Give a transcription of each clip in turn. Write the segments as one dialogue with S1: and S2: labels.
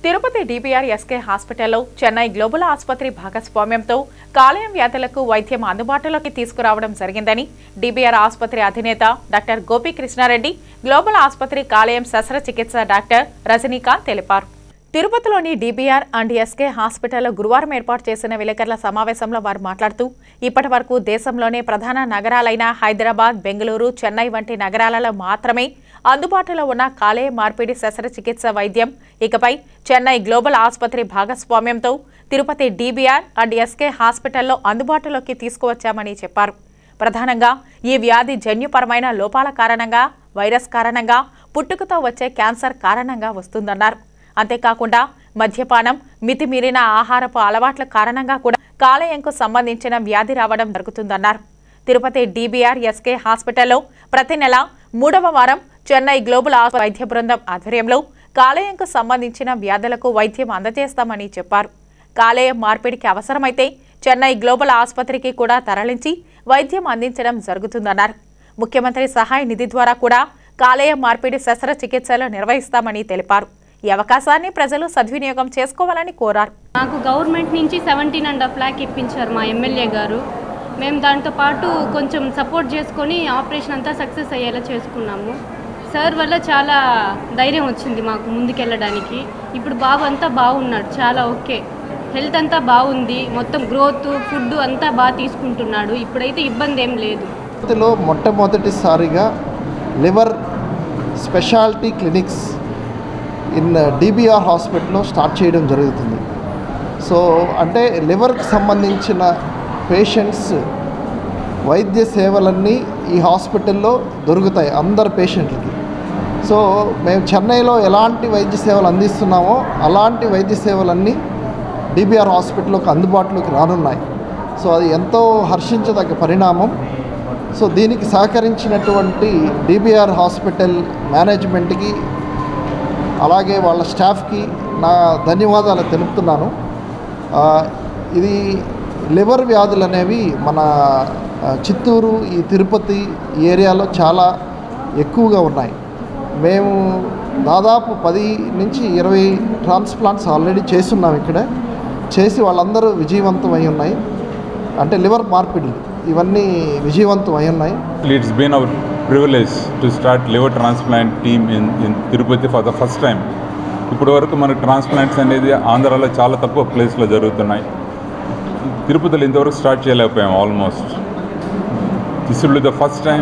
S1: Tirupati DPR SK హాస్పిటల్లో Chennai global ఆసుపత్రి భాగస్వామ్యంతో కాలేయం వ్యాధులకు వైద్యం అందుబాటులోకి తీసుకురావడం జరిగిందని డిబిఆర్ ఆసుపత్రి అధినేత డాక్టర్ గోపి కృష్ణారెడ్డి గ్లోబల్ ఆసుపత్రి కాలేయం శస్త్రచికిత్స డాక్టర్ రజనీకాంత్ తెలిపారు తిరుపతిలోని డిబిఆర్ అండ్ ఎస్కే హాస్పిటల్లో గురువారం ఏర్పాటు చేసిన విలేకరుల సమావేశంలో వారు మాట్లాడుతూ ఇప్పటి వరకు దేశంలోనే ప్రధాన నగరాలైన హైదరాబాద్ బెంగళూరు చెన్నై వంటి నగరాలలో మాత్రమే అందుబాటులో ఉన్న కాలేయ మార్పిడి శస్త్రచికిత్స వైద్యం ఇకపై చెన్నై గ్లోబల్ ఆసుపత్రి భాగస్వామ్యంతో తిరుపతి డిబిఆర్ అండ్ ఎస్కే హాస్పిటల్లో అందుబాటులోకి తీసుకువచ్చామని చెప్పారు ప్రధానంగా ఈ వ్యాధి జన్యుపరమైన లోపాల కారణంగా వైరస్ కారణంగా పుట్టుకతో వచ్చే క్యాన్సర్ కారణంగా వస్తుందన్నారు అంతేకాకుండా మద్యపానం మితిమీరిన ఆహారపు అలవాట్ల కారణంగా కూడా కాలేయంకు సంబంధించిన వ్యాధి రావడం జరుగుతుందన్నారు తిరుపతి డిబిఆర్ ఎస్కే హాస్పిటల్లో ప్రతి నెల మూడవ వారం చెన్నై గ్లోబల్ ఆసు- వైద్య బృందం ఆధ్వర్యంలో కాలేయంకు సంబంధించిన వ్యాధులకు వైద్యం అందజేస్తామని చెప్పారు కాలేయం మార్పిడికి అవసరమైతే చెన్నై గ్లోబల్ ఆసుపత్రికి కూడా తరలించి వైద్యం అందించడం జరుగుతుందన్నారు ముఖ్యమంత్రి సహాయ నిధి ద్వారా కూడా కాలేయం మార్పిడి శస్త్రచికిత్సలు నిర్వహిస్తామని తెలిపారు ఈ అవకాశాన్ని ప్రజలు సద్వినియోగం చేసుకోవాలని కోరారు
S2: నాకు గవర్నమెంట్ నుంచి సెవెంటీన్ అండ్ హాఫ్ ల్యాక్ ఇప్పించారు మా ఎమ్మెల్యే గారు మేము దాంతో పాటు కొంచెం సపోర్ట్ చేసుకొని ఆపరేషన్ అంతా సక్సెస్ అయ్యేలా చేసుకున్నాము సార్ వల్ల చాలా ధైర్యం వచ్చింది మాకు ముందుకెళ్ళడానికి ఇప్పుడు బాబు అంతా బాగున్నాడు చాలా ఓకే హెల్త్ అంతా బాగుంది మొత్తం గ్రోత్ ఫుడ్ అంతా బాగా తీసుకుంటున్నాడు ఇప్పుడైతే ఇబ్బంది ఏం లేదు
S3: తిరుపతిలో మొట్టమొదటిసారిగా liver speciality clinics in DBR హాస్పిటల్లో స్టార్ట్ చేయడం జరుగుతుంది సో అంటే లివర్కి సంబంధించిన పేషెంట్స్ వైద్య సేవలన్నీ ఈ హాస్పిటల్లో దొరుకుతాయి అందరు పేషెంట్లకి సో మేము చెన్నైలో ఎలాంటి వైద్య సేవలు అందిస్తున్నామో అలాంటి వైద్య సేవలన్నీ డిబిఆర్ హాస్పిటల్లోకి అందుబాటులోకి రానున్నాయి సో అది ఎంతో హర్షించదగ్గ పరిణామం సో దీనికి సహకరించినటువంటి డిబిఆర్ హాస్పిటల్ మేనేజ్మెంట్కి అలాగే వాళ్ళ స్టాఫ్కి నా ధన్యవాదాలు తెలుపుతున్నాను ఆ, ఇది లివర్ వ్యాధులు అనేవి మన ఆ, చిత్తూరు ఈ తిరుపతి ఈ ఏరియాలో చాలా ఎక్కువగా ఉన్నాయి మేము దాదాపు పది నుంచి ఇరవై ట్రాన్స్ప్లాంట్స్ ఆల్రెడీ చేస్తున్నాం ఇక్కడ చేసి వాళ్ళందరూ విజయవంతమై ఉన్నాయి అంటే లివర్ మార్పిడి ఇవన్నీ విజయవంతం అయి ఉన్నాయి
S4: It's been our privilege to start liver transplant team in, in Tirupati for the first time ఇప్పటి వరకు మనకు ట్రాన్స్ప్లాంట్స్ అనేది ఆంధ్రాలో చాలా తక్కువ ప్లేస్లో జరుగుతున్నాయి తిరుపతిలో ఇంతవరకు స్టార్ట్ చేయలేకపోయాం almost this will the first time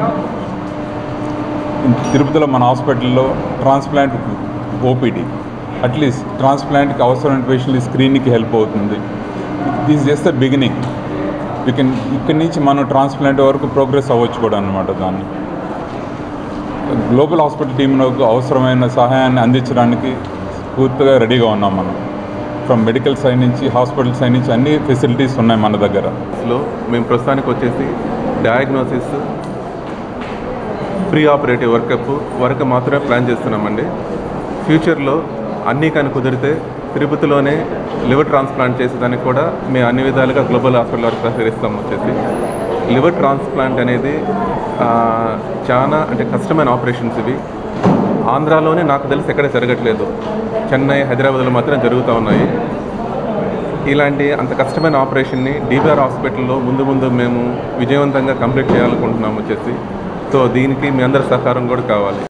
S4: తిరుపతిలో మన హాస్పిటల్లో ట్రాన్స్ప్లాంట్ ఓపీడీ అట్లీస్ట్ ట్రాన్స్ప్లాంట్కి అవసరమైన పేషెంట్ స్క్రీనింగ్కి హెల్ప్ అవుతుంది this just the beginning we can ఇక్కడి నుంచి మనం ట్రాన్స్ప్లాంట్ వరకు ప్రోగ్రెస్ అవ్వచ్చు కూడా అనమాట దాన్ని గ్లోబల్ హాస్పిటల్ టీంలకు అవసరమైన సహాయాన్ని అందించడానికి పూర్తిగా రెడీగా ఉన్నాం మనం ఫ్రమ్ మెడికల్ సైడ్ నుంచి హాస్పిటల్ సైడ్ నుంచి అన్ని ఫెసిలిటీస్ ఉన్నాయి మన దగ్గర
S5: లో మేము ప్రస్తుతానికి వచ్చేసి diagnosis pre operative workup work మాత్రమే ప్లాన్ చేస్తున్నామండి ఫ్యూచర్లో అన్నీ కానీ కుదిరితే తిరుపతిలోనే లివర్ ట్రాన్స్ప్లాంట్ చేసేదానికి కూడా మేము అన్ని విధాలుగా గ్లోబల్ హాస్పిటల్ వరకు సహకరిస్తాం వచ్చేసి లివర్ ట్రాన్స్ప్లాంట్ అనేది ఆ, చాలా అంటే కష్టమైన ఆపరేషన్స్ ఇవి ఆంధ్రాలోనే నాకు తెలిసి ఎక్కడ జరగట్లేదు చెన్నై హైదరాబాద్లో మాత్రం జరుగుతూ ఉన్నాయి ఇలాంటి అంత కష్టమైన ఆపరేషన్ని డీబీఆర్ హాస్పిటల్లో ముందు ముందు మేము విజయవంతంగా కంప్లీట్ చేయాలనుకుంటున్నాం వచ్చేసి సో దీనికి మీ అందరి సహకారం కూడా కావాలి